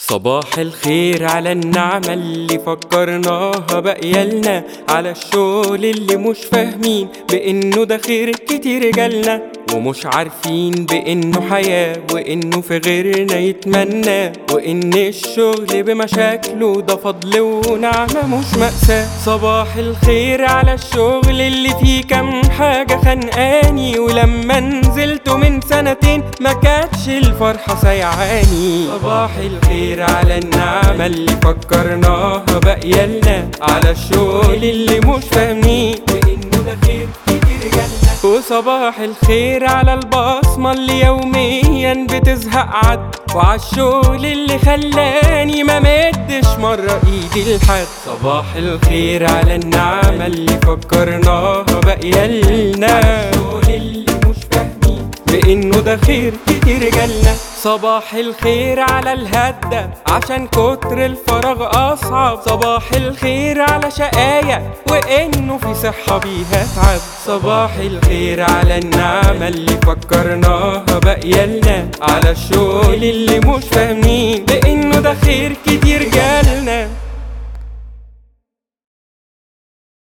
صباح الخير على النعمة اللي فكرناها بقيالنا على الشغل اللي مش فاهمين بإنه ده خير كتير جالنا ومش عارفين بإنه حياة وإنه في غيرنا يتمنى وإن الشغل بمشاكله ده فضل ونعمة مش مأساة صباح الخير على الشغل اللي فيه كام حاجة خانقاني ولما نزلت من سنتين ما كانتش الفرحة سيعاني صباح الخير على النعمة اللي فكرناها بقيالنا على الشغل اللي مش فاهمين بإنه ده خير كتير جالنا وصباح الخير على البصمة اللي يوميا بتزهق عد وعالشغل اللي خلاني ما مدش مرة ايدي لحد صباح الخير على النعمة اللي فكرناها بقيالنا الشغل اللي مش فاهمين بإنه ده خير كتير جالنا صباح الخير على الهدة عشان كتر الفراغ أصعب صباح الخير على شقاية وإنه في صحة بيها تعب صباح الخير على النعمة اللي فكرناها بقيالنا على الشغل اللي مش فاهمين بإنه ده خير كتير جالنا